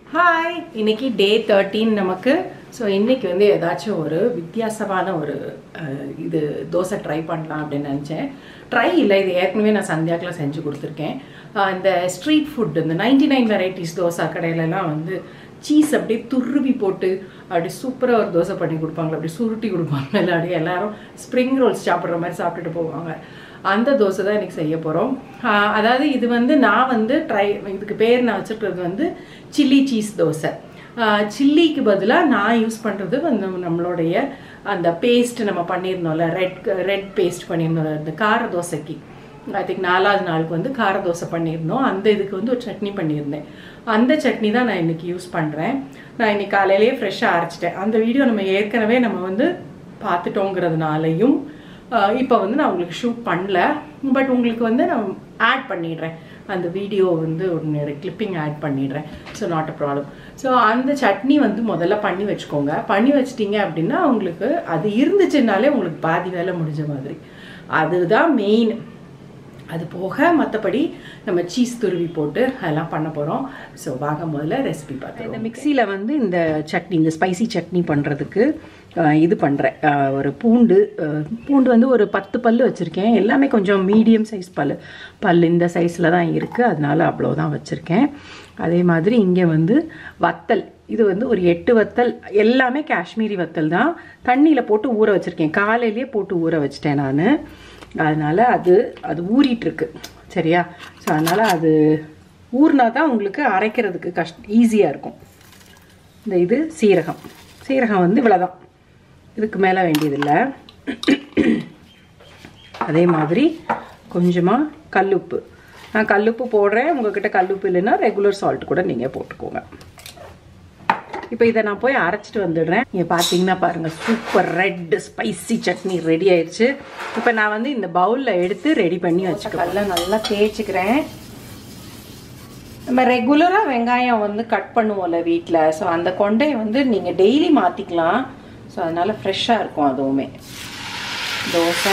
hi இன்னைக்கு டே thirteen நமக்கு so இன்னைக்கு வந்து ஏதாச்சும் ஒரு வித்தியாசமான ஒரு அஹ், இது தோசை ட்ரை பண்ணலாம் அப்படின்னு நினச்சேன் ட்ரை இல்லை இது ஏற்கனவே நான் சந்தியாக்கில் செஞ்சு கொடுத்துருக்கேன் அஹ், இந்த ஸ்ட்ரீட் ஃபுட் இந்த நைன்டி நைன் வெரைட்டிஸ் தோசை கடையிலலாம் வந்து சீஸ் அப்படியே துருவி போட்டு அப்படி சூப்பராக ஒரு தோசை பண்ணி கொடுப்பாங்க அப்படி சுருட்டி கொடுப்பாங்க இல்லாட்டி எல்லாரும் ஸ்ப்ரிங் ரோல்ஸ் சாப்பிட்ற மாதிரி சாப்பிட்டுட்டு போவாங்க அந்த தோசை தான் எனக்கு செய்ய போகிறோம் அதாவது இது வந்து நான் வந்து ட்ரை இதுக்கு பேர் நான் வச்சுருக்கிறது வந்து சில்லி சீஸ் தோசை சில்லிக்கு பதிலாக நான் யூஸ் பண்ணுறது வந்து நம்மளுடைய அந்த பேஸ்ட் நம்ம பண்ணியிருந்தோம்ல ரெட் ரெட் பேஸ்ட் பண்ணியிருந்தோம்ல இந்த கார தோசைக்கு ஐ திங்க் நாலாவது நாளுக்கு வந்து கார தோசை பண்ணியிருந்தோம் அந்த இதுக்கு வந்து ஒரு சட்னி பண்ணியிருந்தேன் அந்த சட்னி தான் நான் இன்னைக்கு யூஸ் பண்ணுறேன் நான் இன்னைக்கு காலையிலேயே ஃப்ரெஷ்ஷாக அரைச்சிட்டேன் அந்த வீடியோ நம்ம ஏற்கனவே நம்ம வந்து பார்த்துட்டோங்கிறதுனாலையும் இப்போ வந்து நான் உங்களுக்கு ஷூட் பண்ணல பட் உங்களுக்கு வந்து நான் ஆட் பண்ணிடுறேன் அந்த வீடியோ வந்து ஒரு கிளிப்பிங் ஆட் பண்ணிடுறேன் so not a problem so அந்த சட்னி வந்து முதல்ல பண்ணி வச்சுக்கோங்க பண்ணி வச்சிட்டிங்க அப்படின்னா உங்களுக்கு அது இருந்துச்சுனாலே உங்களுக்கு பாதி வேலை முடிஞ்ச மாதிரி அதுதான் மெயின் அது போக மற்றபடி நம்ம சீஸ் துருவி போட்டு அதெல்லாம் பண்ண போகிறோம் ஸோ வாங்க முதல்ல ரெசிபி பார்த்து இந்த மிக்சியில் வந்து இந்த சட்னி இந்த ஸ்பைசி சட்னி பண்ணுறதுக்கு இது பண்ணுறேன் ஒரு பூண்டு அஹ், பூண்டு வந்து ஒரு பத்து பல் வச்சுருக்கேன் எல்லாமே கொஞ்சம் மீடியம் சைஸ் பல் பல் இந்த சைஸில் தான் இருக்குது அதனால அவ்வளோதான் வச்சுருக்கேன் அதே மாதிரி இங்கே வந்து வத்தல் இது வந்து ஒரு எட்டு வத்தல் எல்லாமே காஷ்மீரி வத்தல் தான் தண்ணியில் போட்டு ஊற வச்சுருக்கேன் காலையிலேயே போட்டு ஊற வச்சிட்டேன் நான் அதனால் அது அது ஊறிட்டுருக்கு சரியா ஸோ அதனால் அது ஊறினா தான் உங்களுக்கு அரைக்கிறதுக்கு கஷ்ட ஈஸியாக இருக்கும் இந்த இது சீரகம் சீரகம் வந்து இவ்வளோதான் இதுக்கு மேலே வேண்டியதில்லை அதே மாதிரி கொஞ்சமாக கல்லுப்பு நான் கல்லுப்பு போடுறேன் உங்ககிட்ட கல்லுப்பு இல்லைன்னா ரெகுலர் சால்ட் கூட நீங்கள் போட்டுக்கோங்க இப்போ இதை நான் போய் அரைச்சிட்டு வந்துடுறேன் நீங்கள் பார்த்தீங்கன்னா பாருங்கள் super red spicy chutney ready ஆயிடுச்சு இப்போ நான் வந்து இந்த பவுலில் எடுத்து ரெடி பண்ணி வச்சுக்கிறேன் கல்ல நல்லா தேய்ச்சிக்கிறேன் நம்ம ரெகுலராக வெங்காயம் வந்து கட் பண்ணுவோம்ல வீட்டில் ஸோ அந்த கொண்டையை வந்து நீங்கள் டெய்லி மாற்றிக்கலாம் ஸோ அதனால் ஃப்ரெஷ்ஷாக இருக்கும் அதுவுமே தோசை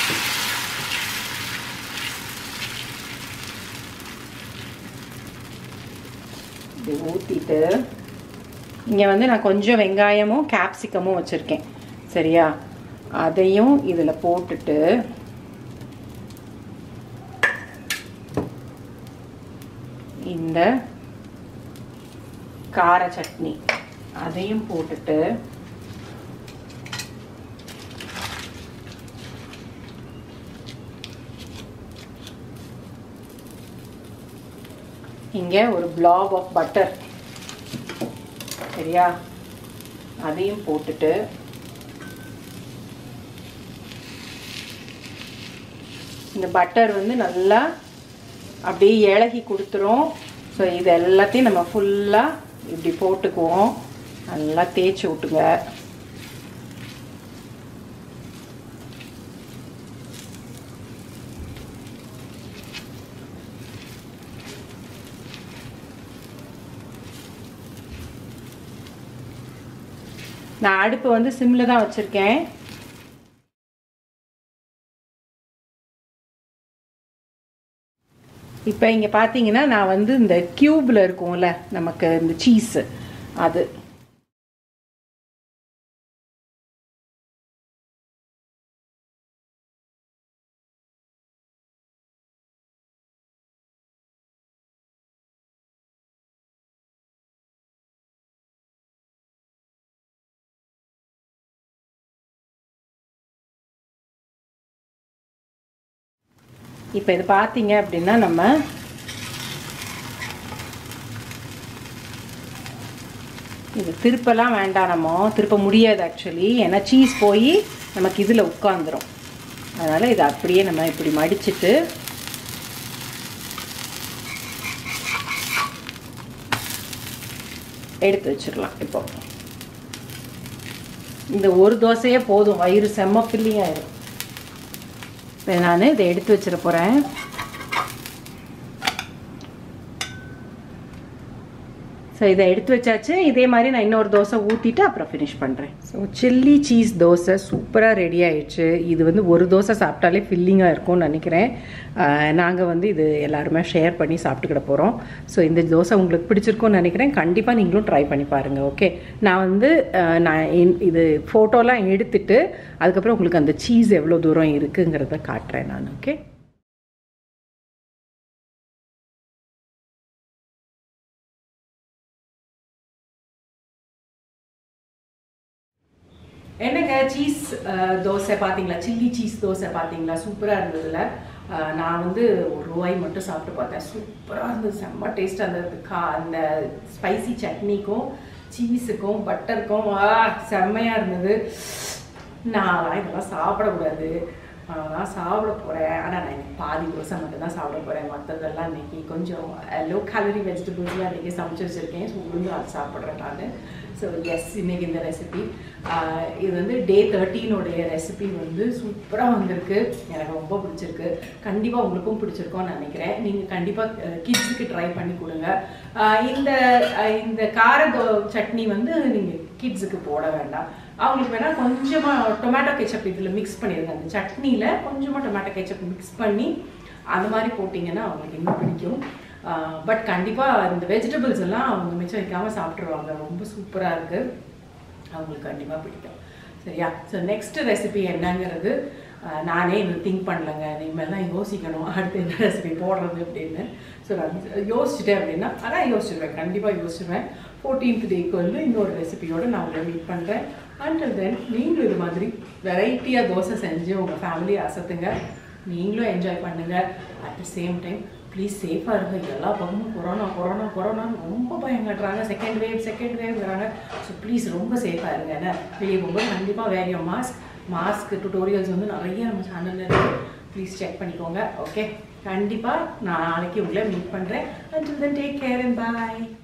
இது ஊற்றிட்டு இங்கே வந்து நான் கொஞ்சம் வெங்காயமும் கேப்சிகமும் வச்சுருக்கேன் சரியா அதையும் இதில் போட்டுட்டு இந்த கார சட்னி அதையும் போட்டுட்டு இங்கே ஒரு பிளாப் ஆஃப் பட்டர் சரியா அதையும் போட்டுட்டு இந்த பட்டர் வந்து நல்லா அப்படியே இலகி கொடுத்துரும் ஸோ இது எல்லாத்தையும் நம்ம ஃபுல்லாக இப்படி போட்டுக்குவோம் நல்லா தேய்ச்சி விட்டுங்க நான் அடுப்பு வந்து சிம்மில் தான் வச்சுருக்கேன் இப்போ இங்கே பார்த்தீங்கன்னா நான் வந்து இந்த க்யூப்பில் இருக்கும்ல நமக்கு இந்த சீஸு அது இப்போ இது பார்த்தீங்க அப்படின்னா நம்ம இது திருப்பலாம் வேண்டாம் நம்ம திருப்ப முடியாது ஆக்சுவலி ஏன்னா சீஸ் போய் நமக்கு இதில் உட்காந்துரும் அதனால் இதை அப்படியே நம்ம இப்படி மடிச்சிட்டு எடுத்து வச்சிடலாம் இப்போ இந்த ஒரு தோசையே போதும் வயிறு செம்ம ஃபில்லிங் ஆயிடும் இப்போ நான் இதை எடுத்து வச்சிட போகிறேன் ஸோ இதை எடுத்து வச்சாச்சு இதே மாதிரி நான் இன்னொரு தோசை ஊற்றிட்டு அப்புறம் ஃபினிஷ் பண்ணுறேன் ஸோ சில்லி சீஸ் தோசை சூப்பராக ரெடி ஆயிடுச்சு இது வந்து ஒரு தோசை சாப்பிட்டாலே ஃபில்லிங்காக இருக்கும்னு நினைக்கிறேன் நாங்கள் வந்து இது எல்லாருமே ஷேர் பண்ணி சாப்பிட்டுக்கிட போகிறோம் ஸோ இந்த தோசை உங்களுக்கு பிடிச்சிருக்கும்னு நினைக்கிறேன் கண்டிப்பாக நீங்களும் ட்ரை பண்ணி பாருங்கள் ஓகே நான் வந்து அஹ், நான் இன்- இது ஃபோட்டோலாம் எடுத்துட்டு அதுக்கப்புறம் உங்களுக்கு அந்த சீஸ் எவ்வளோ தூரம் இருக்குங்கிறத காட்டுறேன் நான் ஓகே என்னங்க சீஸ் தோசை பார்த்தீங்களா சில்லி சீஸ் தோசை பார்த்தீங்களா சூப்பராக இருந்ததுல அஹ், நான் வந்து ஒரு ரூபாய் மட்டும் சாப்பிட்டு பார்த்தேன் சூப்பராக இருந்தது செம்ம டேஸ்ட்டாக இருந்தது கா அந்த ஸ்பைசி சட்னிக்கும் சீஸுக்கும் பட்டருக்கும் ஆ செம்மையாக இருந்தது நான் இதெல்லாம் சாப்பிடக்கூடாது நான் சாப்பிட போகிறேன் ஆனால் நான் இன்னைக்கு பாதி தோசை மட்டும் தான் சாப்பிட போகிறேன் மற்றதெல்லாம் இன்னைக்கு கொஞ்சம் லோ கேலரி வெஜிடபிள்ஸ்லாம் இன்றைக்கி சமைச்சு வச்சுருக்கேன் ஸோ உளுந்து அது சாப்பிட்றேன் நான் ஸோ எஸ் இன்னைக்கு இந்த ரெசிபி இது வந்து டே தேர்ட்டீனுடைய ரெசிபி வந்து சூப்பராக வந்திருக்கு எனக்கு ரொம்ப பிடிச்சிருக்கு கண்டிப்பாக உங்களுக்கும் பிடிச்சிருக்கோன்னு நினைக்கிறேன் நீங்கள் கண்டிப்பாக கிட்ஸுக்கு ட்ரை பண்ணி கொடுங்க ஆஹ் இந்த ஆஹ் இந்த கார தோ- சட்னி வந்து நீங்கள் கிட்ஸுக்கு போட வேண்டாம் அவங்களுக்கு வேணால் கொஞ்சமாக டொமேட்டோ கெச்சப் இதில் மிக்ஸ் பண்ணிடுங்க அந்த சட்னியில் கொஞ்சமாக டொமேட்டோ கெச்சப் மிக்ஸ் பண்ணி அந்த மாதிரி போட்டிங்கன்னா அவங்களுக்கு இன்னும் பிடிக்கும் பட் கண்டிப்பாக இந்த வெஜிடபிள்ஸ் எல்லாம் அவங்க மிச்சம் வைக்காமல் சாப்பிட்ருவாங்க ரொம்ப சூப்பராக இருக்குது அவங்களுக்கு கண்டிப்பாக பிடிக்கும் சரியா ஸோ நெக்ஸ்ட் ரெசிபி என்னங்கிறது அஹ், நானே இன்னும் திங்க் பண்ணலங்க இனிமேல் தான் யோசிக்கணும் அடுத்து என்ன ரெசிபி போடுறது அப்படின்னு ஸோ நான் யோசிச்சிட்டேன் அப்படின்னா அதான் யோசிச்சிருவேன் கண்டிப்பாக யோசிச்சிருவேன் ஃபோர்டீன்த் டேக்கு வந்து இன்னொரு ரெசிபியோட நான் உங்களை மீட் பண்ணுறேன் அண்டில் தென் நீங்களும் இது மாதிரி வெரைட்டியாக தோசை செஞ்சு உங்கள் ஃபேமிலியை அசத்துங்க நீங்களும் என்ஜாய் பண்ணுங்க at the same time please சேஃபாக இருங்க எல்லா பக்கமும் கொரோனா கொரோனா கொரோனான்னு ரொம்ப பயம் காட்டுறாங்க செகண்ட் வேவ் செகண்ட் வேவ்ங்கிறாங்க ஸோ ப்ளீஸ் ரொம்ப சேஃபாக இருங்க என்ன வெளியே போகும்போது கண்டிப்பாக வேரிய மாஸ்க் மாஸ்க் டுட்டோரியல்ஸ் வந்து நிறைய நம்ம சேனலில் இருக்குது ப்ளீஸ் செக் பண்ணிக்கோங்க ஓகே கண்டிப்பாக நான் நாளைக்கு உங்களை மீட் பண்ணுறேன் until then take care and bye